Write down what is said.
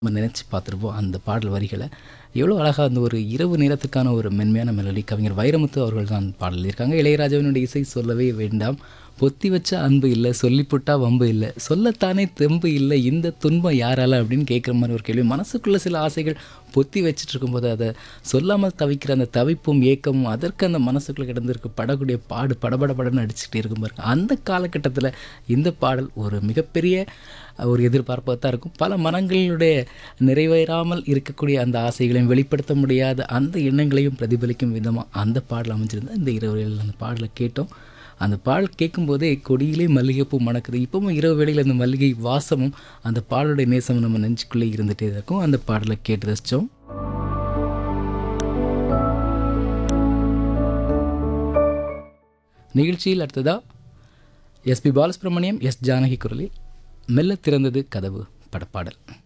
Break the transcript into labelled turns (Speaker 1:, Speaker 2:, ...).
Speaker 1: நம்ம நினச்சி பார்த்துருப்போம் அந்த பாடல் வரிகளை எவ்வளோ அழகாக அந்த ஒரு இரவு நேரத்துக்கான ஒரு மென்மையான மெலடி கவிஞர் வைரமுத்து அவர்கள் தான் பாடல் இருக்காங்க இளையராஜாவினுடைய இசை சொல்லவே வேண்டாம் பொத்தி வச்ச அன்பு இல்லை சொல்லிப்புட்டா வம்பு இல்லை சொல்லத்தானே தெம்பு இல்லை இந்த துன்பம் யாரால அப்படின்னு கேட்குற மாதிரி ஒரு கேள்வி மனசுக்குள்ளே சில ஆசைகள் பொத்தி வச்சுட்டு இருக்கும்போது அதை சொல்லாமல் தவிக்கிற அந்த தவிப்பும் ஏக்கமும் அதற்கு அந்த மனசுக்குள்ளே கிடந்திருக்கு படக்கூடிய பாடு படபட படன்னு அடிச்சுக்கிட்டே இருக்கும் பாருங்க அந்த காலகட்டத்தில் இந்த பாடல் ஒரு மிகப்பெரிய ஒரு எதிர்பார்ப்பாக தான் இருக்கும் பல மனங்களுடைய நிறைவேறாமல் இருக்கக்கூடிய அந்த ஆசைகளையும் வெளிப்படுத்த முடியாத அந்த எண்ணங்களையும் பிரதிபலிக்கும் விதமாக அந்த பாடல் அமைஞ்சிருந்தா இந்த இரவுகளில் அந்த பாடலை கேட்டோம் அந்த பாடல் கேட்கும்போதே கொடியிலே மல்லிகைப்பூ மணக்குது இப்பவும் இரவு வேளையில் அந்த மல்லிகை வாசமும் அந்த பாடலுடைய நேசமும் நம்ம நெஞ்சுக்குள்ளே இருந்துகிட்டே இருக்கும் அந்த பாடலை கேட்டு ரசித்தோம் நிகழ்ச்சியில் அடுத்ததா எஸ்பி பாலசுப்ரமணியம் எஸ் ஜானகி குரலில் மெல்ல திறந்தது கதவு படப்பாடல்